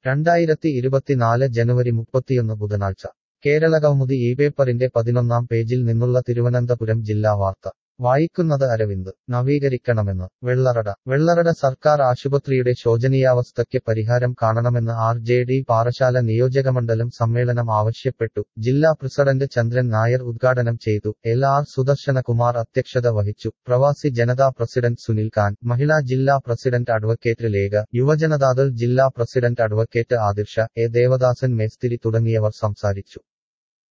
രണ്ടായിരത്തി ഇരുപത്തിനാല് ജനുവരി മുപ്പത്തിയൊന്ന് ബുധനാഴ്ച കേരളകൗമുദി ഈ പേപ്പറിന്റെ പതിനൊന്നാം പേജിൽ നിന്നുള്ള തിരുവനന്തപുരം ജില്ലാ വാർത്ത വായിക്കുന്നത് അരവിന്ദ് നവീകരിക്കണമെന്ന് വെള്ളറട വെള്ളറട സർക്കാർ ആശുപത്രിയുടെ ശോചനീയാവസ്ഥയ്ക്ക് പരിഹാരം കാണണമെന്ന് ആർ ജെ ഡി പാറശാല നിയോജകമണ്ഡലം സമ്മേളനം ആവശ്യപ്പെട്ടു ജില്ലാ പ്രസിഡന്റ് ചന്ദ്രൻ നായർ ഉദ്ഘാടനം ചെയ്തു എൽ ആർ സുദർശനകുമാർ അധ്യക്ഷത വഹിച്ചു പ്രവാസി ജനതാ പ്രസിഡന്റ് സുനിൽ ഖാൻ മഹിളാ ജില്ലാ പ്രസിഡന്റ് അഡ്വക്കേറ്റ് ലേഖ യുവജനതാദൾ ജില്ലാ president advocate Adirsha A Devadasan മേസ്തിരി തുടങ്ങിയവർ സംസാരിച്ചു